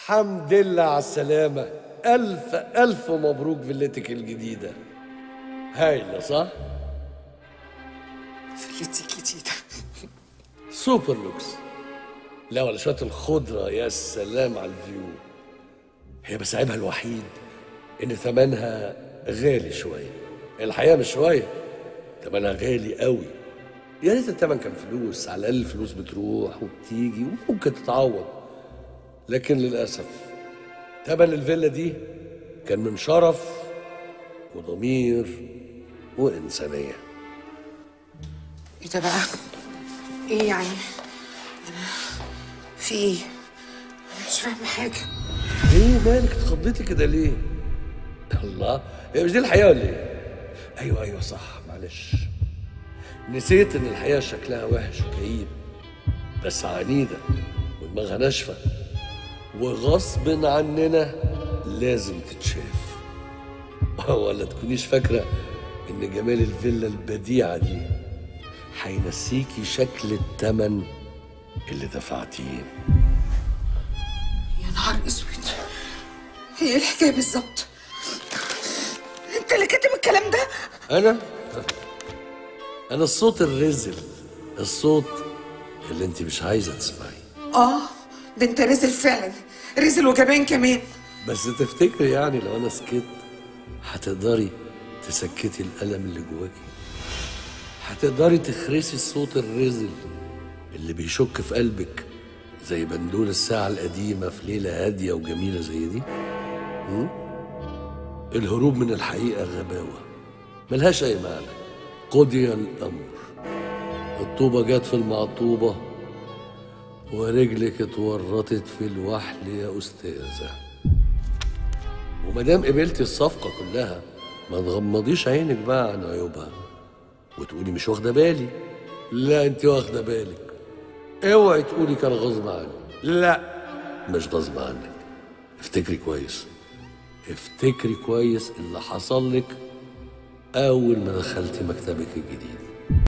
حمد لله على السلامة ألف ألف مبروك فيلتك الجديدة هايلة صح؟ فيلتي الجديدة سوبر لوكس لا ولا شوية الخضرة يا سلام على الفيو هي بس عيبها الوحيد إن ثمنها غالي شوية الحقيقة مش شوية ثمنها غالي قوي يا ريت الثمن كان فلوس على الأقل الفلوس بتروح وبتيجي وممكن تتعوض لكن للأسف ثمن الفيلا دي كان من شرف وضمير وإنسانية ايه ده بقى؟ ايه يعني؟ انا في ايه؟ انا مش فاهمة حاجة ايه مالك اتخضيتي كده ليه؟ الله هي مش دي الحقيقة ولا ايه؟ ايوه ايوه صح معلش نسيت ان الحقيقة شكلها وحش وكئيب بس عنيدة ودماغها ناشفة وغصب عننا لازم تتشاف ولا تكونيش فاكرة ان جمال الفيلا البديعة دي هينسيكي شكل التمن اللي دفعتيه يا نهار اسود هي ايه الحكاية بالظبط؟ انت اللي كاتب الكلام ده؟ انا انا الصوت الرزل الصوت اللي انت مش عايزه تسمعيه اه ده انت رزل فعلا رزل وجبان كمان بس تفتكري يعني لو انا سكت هتقدري تسكتي الالم اللي جواكي هتقدري تخرسي الصوت الرزل اللي بيشك في قلبك زي بندول الساعة القديمة في ليلة هادية وجميلة زي دي م? الهروب من الحقيقة غباوة ملهاش أي معنى قضي الأمر الطوبة جت في المعطوبة ورجلك اتورطت في الوحل يا أستاذة ومادام قبلتي الصفقة كلها ما تغمضيش عينك بقى عن عيوبها وتقولي مش واخدة بالي لا انت واخدة بالك اوعي تقولي كان غصب عني لا مش غصب عنك افتكري كويس افتكري كويس اللي حصل لك اول ما دخلتي مكتبك الجديد